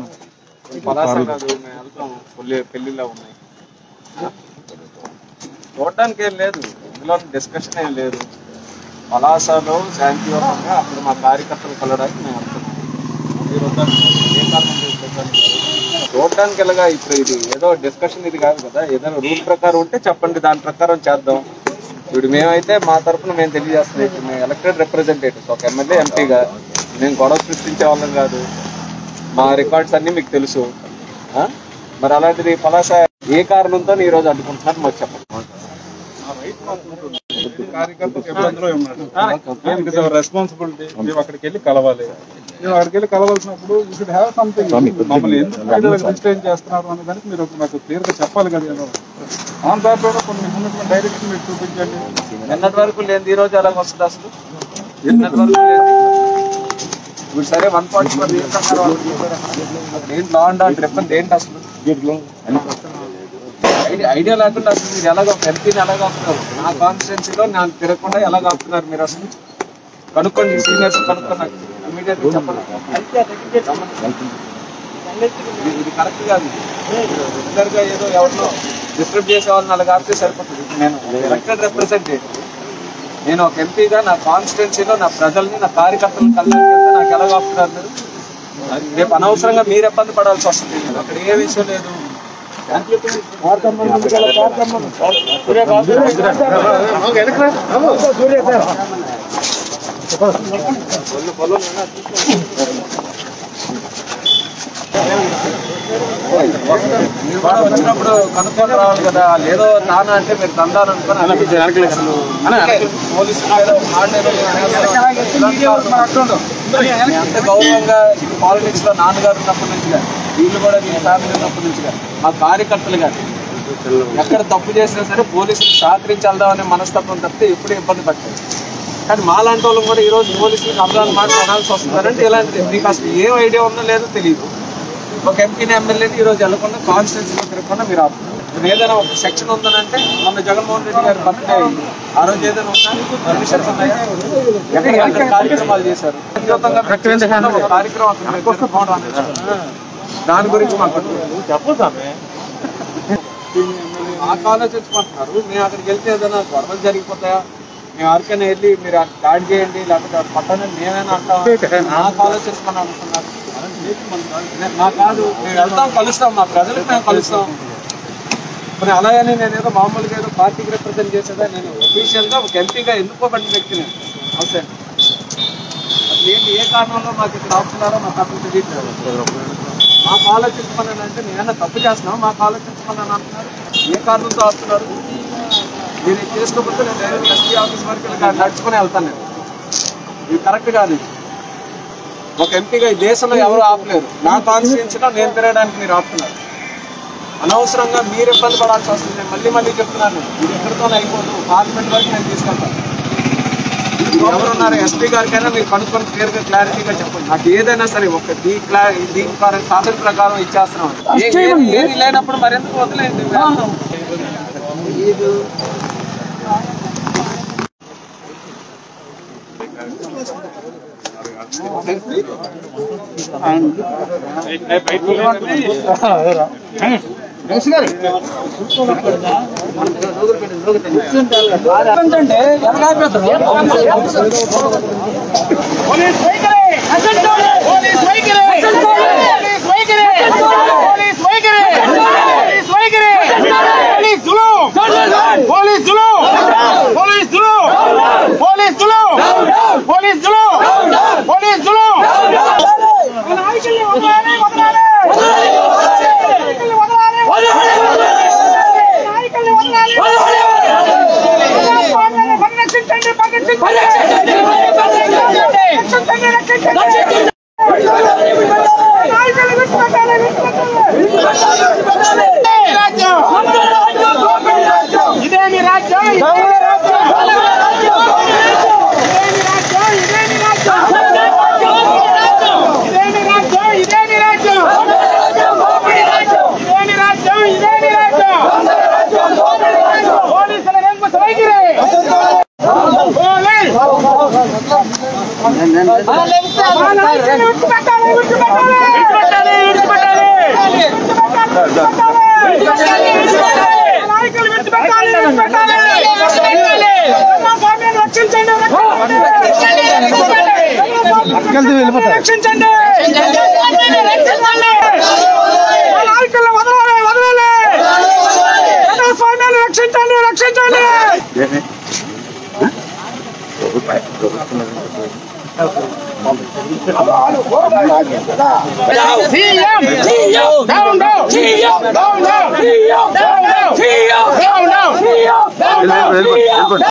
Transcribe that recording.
పలాస కాదు మేము వెళ్తాం పెళ్లి పెళ్లిలో ఉన్నాయి చూడడానికి ఏం లేదు ఇందులో డిస్కషన్ ఏం లేదు పలాసలో శాంతియుతంగా అక్కడ మా కార్యకర్తలు కలవడానికి మేము వెళ్తున్నాం మీరు వద్దంటున్నారు. ఏ కారణం చేసి వద్దంటున్నారు? చూడడానికి ఎలాగా ఇప్పుడు ఇది ఏదో డిస్కషన్ ఇది కాదు కదా ఏదైనా రూల్ ప్రకారం ఉంటే చెప్పండి దాని ప్రకారం చేద్దాం ఇప్పుడు మేమైతే మా తరఫున మేము తెలియజేస్తున్నాం ఇప్పుడు మేము ఎలక్టెడ్ రిప్రజెంటేటివ్స్ ఒక ఎమ్మెల్యే ఎంపీగా మేము గొడవ సృష్టించే వాళ్ళం కాదు మా రికార్డ్స్ అన్ని మీకు తెలుసు ఆ? మరి అలాంటిది పలాస ఏ కారణంతో ఈ రోజు అడ్డుకుంటున్నారు మాకు చెప్పండి కార్యకర్తకు ఇబ్బందులు ఉన్నాడు రెస్పాన్సిబిలిటీ మేము అక్కడికి వెళ్ళి కలవాలి మేము అక్కడికి వెళ్ళి కలవాల్సినప్పుడు యూ షుడ్ హ్యావ్ సంథింగ్ మమ్మల్ని ఎందుకు మహిళలకు డిస్టైన్ చేస్తున్నారు అనే దానికి మీరు నాకు క్లియర్ గా చెప్పాలి కదా ఏదో ఆన్ దాంట్లో కొన్ని ఉన్నటువంటి డైరెక్షన్ మీరు చూపించండి నిన్నటి వరకు లేదు ఈ రోజు ఎలాగ వస్తుంది అసలు నిన్నటి వరకు లేదు ఇప్పుడు సరే వన్ పాయింట్ ఫోర్ ఇయర్స్ అన్నారు ఏంటి లా అండ్ ఆర్డర్ ఇబ్బంది ఏంటి అసలు ఐడియా ఐడియా లేకుండా అసలు మీరు ఎలాగ ఎంపీని ఎలాగ ఆపుతున్నారు నా కాన్స్టిట్యున్సీలో నాకు తిరగకుండా ఎలాగ ఆపుతున్నారు మీరు అసలు కనుక్కోండి సీనియర్స్ కనుక్కున్నారు ఇమీడియట్ చెప్పండి ఇది- ఇది కరెక్ట్ కాదు రెగ్యులర్ గా ఏదో ఎవరినో డిస్టర్బ్ చేసే వాళ్ళని అలాగ ఆపితే సరిపోతుంది ఇప్పుడు నేను ఎలక్టెడ్ రిప్రజెంటేటివ్ నేను ఒక ఎంపీగా నా కాన్స్టిట్యున్సీలో నా ప్రజల్ని నా కార్యకర్తలను కలవడానికి నాకు ఎలా ఆపుతున్నారు మీరు రేపు అనవసరంగా మీరు ఇబ్బంది పడాల్సి వస్తుంది అక్కడ ఏ విషయం లేదు మీరు కూడా వచ్చినప్పుడు కనుక్కొని రావాలి కదా లేదో నాన్న అంటే మీరు తందాను అనుకుని అసలు పోలీసులు ఏదో మాట్లాడారు నేను అంత గౌరవంగా పాలిటిక్స్ లో నాన్నగారు ఉన్నప్పటి నుంచి కానీ వీళ్ళు కూడా మీ ఫ్యామిలీ ఉన్నప్పటి నుంచి కానీ మా కార్యకర్తలు కానీ ఎక్కడ తప్పు చేసినా సరే పోలీసులు సహకరించాలనే మనస్తత్వం తప్పితే ఎప్పుడు ఇబ్బంది పట్టారు కానీ మాలాంటి వాళ్ళు కూడా ఈ రోజు పోలీసులకు అర్థాలు మాట అనాల్సి వస్తుందంటే ఇలాంటిది మీకు అసలు ఏం ఐడియా ఉందో లేదో తెలియదు ఒక ఎంపీని ఎమ్మెల్యేని ఈ రోజు వెళ్ళకుండా కాన్స్టిట్యూన్సీలో తిరగకుండా మీరు ఆపుతున్నారు ఇప్పుడు ఏదైనా ఒక సెక్షన్ ఉందనంటే మొన్న జగన్మోహన్ రెడ్డి గారి బర్త్డే ఆ రోజు ఏదైనా ఉన్నా పర్మిషన్స్ ఉన్నాయా ఎక్కడ ఎక్కడ కార్యక్రమాలు చేశారు వ్యక్తిగతంగా మీరు చేసుకున్న ఒక కార్యక్రమం అక్కడ మీరు జరుపుకోవడం అనేది. దాని గురించి మాకు మాకు ఆలోచించమంటున్నారు మేము అక్కడికి వెళ్తే ఏదైనా గొడవలు జరిగిపోతాయా మేము ఎవరికైనా వెళ్ళి మీరు అక్కడ దాడి చేయండి లేకపోతే పట్టణం మేమైనా అంటాం నాకు ఆలోచించమని అనుకున్నారు నా కాదు మేము వెళ్తాం కలుస్తాం మా ప్రజలకు మేము కలుస్తాం మరి అలాగని నేను ఏదో మామూలుగా ఏదో పార్టీకి రిప్రజెంట్ చేసేదా నేను official గా ఒక ఎంపీగా ఎన్నుకోబడిన వ్యక్తి నేను అవుతాను అసలు ఏంటి ఏ కారణంలో మాకు ఇక్కడ ఆపుతున్నారో మాకు అసలు తెలియట్లేదు మాకు ఆలోచించమని అంటే నేనన్నా తప్పు చేస్తున్నాం మాకు ఆలోచించమని అని అంటున్నారు ఏ కారణంతో ఆపుతున్నారు మీరు ఇది చేసుకోకపోతే నేను డైరెక్ట్ ఎస్పీ ఆఫీస్ వరకు ఇలా నడుచుకుని వెళ్తాను నేను ఇది కరెక్ట్ కాదు ఇది ఒక ఎంపీగా ఈ దేశంలో ఎవరు ఆపలేరు నా కాన్స్టిట్యూన్సీలో నేను తిరగడానికి మీరు ఆపుతున్నారు అనవసరంగా మీరు ఇబ్బంది పడాల్సి వస్తుంది నేను మళ్ళీ మళ్ళీ చెప్తున్నాను ఇది ఎక్కడితోనే అయిపోదు పార్లమెంట్ వరకు నేను తీసుకెళ్తాను ఎవరున్నారు ఎస్పీ గారికైనా మీరు కనుక్కొని క్లియర్గా క్లారిటీగా చెప్పండి నాకు ఏదైనా సరే ఒక దీ క్లా దీ ప్రకారం సాధన ప్రకారం ఇచ్చేస్తున్నాం ఏ- ఏది- ఏది లేనప్పుడు మరెందుకు వదిలేండి పోలీస్ వైఖరి పోలీస్ వైఖరి పోలీస్ వైఖరి పోలీస్ వైఖరి పోలీస్ వైఖరి పోలీస్ జులుం పోలీస్ జులుం పోలీస్ జులుం పోలీస్ జులుం పోలీస్ జులుం పోలీస్ జులుం నాయకుల్ని వదలాలి వదలాలి నాయకుల్ని వదలాలి నాయకుల్ని వదలాలి ప్రజాస్వామ్యాన్ని పరిరక్షించండి పరిరక్షించండి రక్షించండి రక్షించండి నాయకుల్ని విడిచిపెట్టాలి విడిచిపెట్టాలి రాజ్యం ఇదేమి రాజ్యం ఇదేమి రాజ్యం ఇదేమి రాజ్యం ఇదేమి రాజ్యం ఇదేమి రాజ్యం ఇదేమి రాజ్యం ఇదేమి రాజ్యం ఇదేమి రాజ్యం పోలీసుల వెంపు వైఖరి పోలీస్ మా నాయకుల్ని విడిచిపెట్టాలి విడిచిపెట్టాలి విడిచిపెట్టాలి నాయకులు విడిచిపెట్టాలి విడిచిపెట్టాలి ప్రజాస్వామ్యాన్ని రక్షించండి రక్షించండి మా నాయకులను వదలాలి వదలాలి ప్రజాస్వామ్యాన్ని రక్షించండి రక్షించండి CM down down down down down down down down